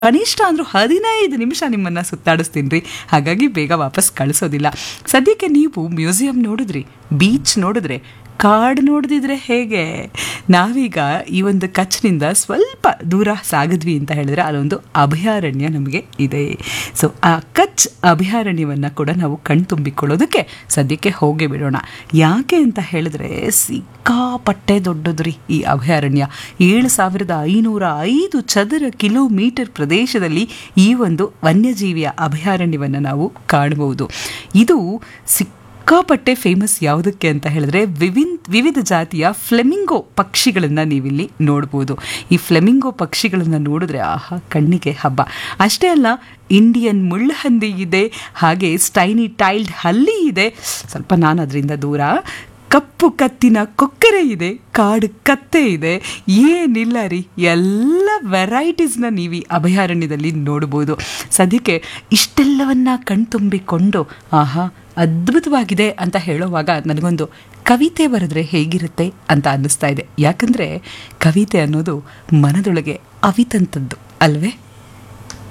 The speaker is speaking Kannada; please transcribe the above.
ಕನಿಷ್ಠ ಅಂದ್ರೂ ಹದಿನೈದು ನಿಮಿಷ ನಿಮ್ಮನ್ನ ಸುತ್ತಾಡಿಸ್ತೀನಿ ರೀ ಹಾಗಾಗಿ ಬೇಗ ವಾಪಸ್ ಕಳಿಸೋದಿಲ್ಲ ಸದ್ಯಕ್ಕೆ ನೀವು ಮ್ಯೂಸಿಯಂ ನೋಡಿದ್ರಿ ಬೀಚ್ ನೋಡಿದ್ರೆ ಕಾಡು ನೋಡಿದಿದ್ರೆ ಹೇಗೆ ನಾವೀಗ ಈ ಒಂದು ಕಚ್ನಿಂದ ಸ್ವಲ್ಪ ದೂರ ಸಾಗಿದ್ವಿ ಅಂತ ಹೇಳಿದ್ರೆ ಅಲ್ಲೊಂದು ಅಭಯಾರಣ್ಯ ನಮಗೆ ಇದೆ ಸೊ ಆ ಕಚ್ ಅಭಯಾರಣ್ಯವನ್ನು ಕೂಡ ನಾವು ಕಣ್ತುಂಬಿಕೊಳ್ಳೋದಕ್ಕೆ ಸದ್ಯಕ್ಕೆ ಹೋಗೇ ಬಿಡೋಣ ಯಾಕೆ ಅಂತ ಹೇಳಿದ್ರೆ ಸಿಕ್ಕಾಪಟ್ಟೆ ದೊಡ್ಡದು ಈ ಅಭಯಾರಣ್ಯ ಏಳು ಸಾವಿರದ ಐನೂರ ಐದು ಚದರ ಕಿಲೋಮೀಟರ್ ಪ್ರದೇಶದಲ್ಲಿ ಈ ಒಂದು ವನ್ಯಜೀವಿಯ ಅಭಯಾರಣ್ಯವನ್ನು ನಾವು ಕಾಣಬಹುದು ಇದು ಸಿಕ್ ಸಿಕ್ಕಾಪಟ್ಟೆ ಫೇಮಸ್ ಯಾವುದಕ್ಕೆ ಅಂತ ಹೇಳಿದ್ರೆ ವಿವಿನ್ ವಿವಿಧ ಜಾತಿಯ ಫ್ಲೆಮಿಂಗೋ ಪಕ್ಷಿಗಳನ್ನು ನೀವಿಲ್ಲಿ ನೋಡ್ಬೋದು ಈ ಫ್ಲೆಮಿಂಗೋ ಪಕ್ಷಿಗಳನ್ನು ನೋಡಿದ್ರೆ ಆಹಾ ಕಣ್ಣಿಗೆ ಹಬ್ಬ ಅಷ್ಟೇ ಅಲ್ಲ ಇಂಡಿಯನ್ ಮುಳ್ಳಹಂದಿ ಇದೆ ಹಾಗೆ ಸ್ಟೈನಿ ಟೈಲ್ಡ್ ಹಲ್ಲಿ ಇದೆ ಸ್ವಲ್ಪ ನಾನು ಅದರಿಂದ ದೂರ ಕಪ್ಪು ಕತ್ತಿನ ಕೊಕ್ಕರೆ ಇದೆ ಕಾಡು ಕತ್ತೆ ಇದೆ ಏನಿಲ್ಲ ರೀ ಎಲ್ಲ ವೆರೈಟೀಸ್ನ ನೀವು ಈ ಅಭಯಾರಣ್ಯದಲ್ಲಿ ನೋಡ್ಬೋದು ಸದ್ಯಕ್ಕೆ ಇಷ್ಟೆಲ್ಲವನ್ನ ಕಣ್ತುಂಬಿಕೊಂಡು ಆಹಾ ಅದ್ಭುತವಾಗಿದೆ ಅಂತ ಹೇಳುವಾಗ ನನಗೊಂದು ಕವಿತೆ ಬರೆದ್ರೆ ಹೇಗಿರುತ್ತೆ ಅಂತ ಅನ್ನಿಸ್ತಾ ಇದೆ ಯಾಕಂದರೆ ಕವಿತೆ ಅನ್ನೋದು ಮನದೊಳಗೆ ಅವಿತಂಥದ್ದು ಅಲ್ವೇ